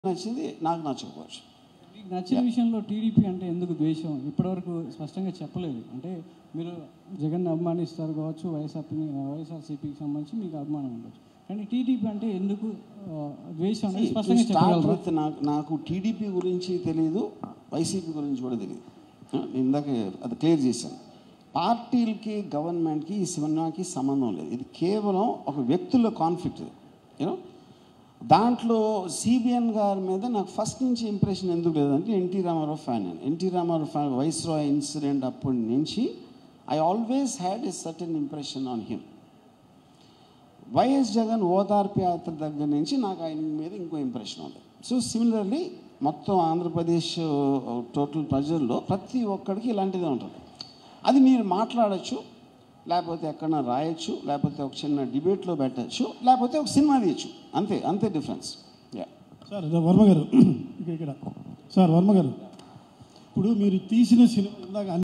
నచ్చింది నాకు నచ్చకపోవచ్చు మీకు నచ్చిన విషయంలో టీడీపీ అంటే ఎందుకు ద్వేషం ఇప్పటివరకు స్పష్టంగా చెప్పలేదు అంటే మీరు జగన్ అభిమానిస్తారు కావచ్చు వైఎస్ఆర్ వైఎస్ఆర్సీపీకి సంబంధించి మీకు అభిమానం ఉండొచ్చు కానీ టీడీపీ అంటే ఎందుకు ఆ, ద్వేషం అనేది స్పష్టంగా స్టార్ట్ చెప్పగలరా విత్ నాకు నాకు టీడీపీ గురించి తెలియదు వైసీపీ గురించి కూడా తెలియదు ఆ, నేను ఇందాక అది క్లియర్ చేశాను పార్టీలకి గవర్నమెంట్కి ఈ సినిమాకి సంబంధం లేదు ఇది కేవలం ఒక వ్యక్తుల కాన్ఫ్లిక్ట్ ఇది యూనో దాంట్లో సిబిఎన్ గారి మీద నాకు ఫస్ట్ నుంచి ఇంప్రెషన్ ఎందుకు లేదంటే ఎన్టీ రామారావు ఫ్యాన్ నేను NT Rama Rao fan viceroy incident అప్పటి నుంచి I always had a certain impression on him YS Jagan ఓదార్పు యాత్ర దగ్గర నుంచి నాకు ఆయన మీద ఇంకో ఇంప్రెషన్ ఉంది సో సిమిలర్లీ మొత్తం ఆంధ్రప్రదేశ్ టోటల్ ప్రజల్లో ప్రతి ఒక్కడికి ఇలాంటిదే ఉంటుంది అది మీరు మాట్లాడచ్చు లేకపోతే ఎక్కడన్నా రాయొచ్చు లేకపోతే ఒక చిన్న డిబేట్లో పెట్టచ్చు లేకపోతే ఒక సినిమా తీయచ్చు అంతే అంతే డిఫరెన్స్ యా సార్ ఇదో వర్మ గారు ఇక్కడ ఇక్కడ సార్ వర్మ గారు ఇప్పుడు మీరు తీసిన సినిమా ఇందాక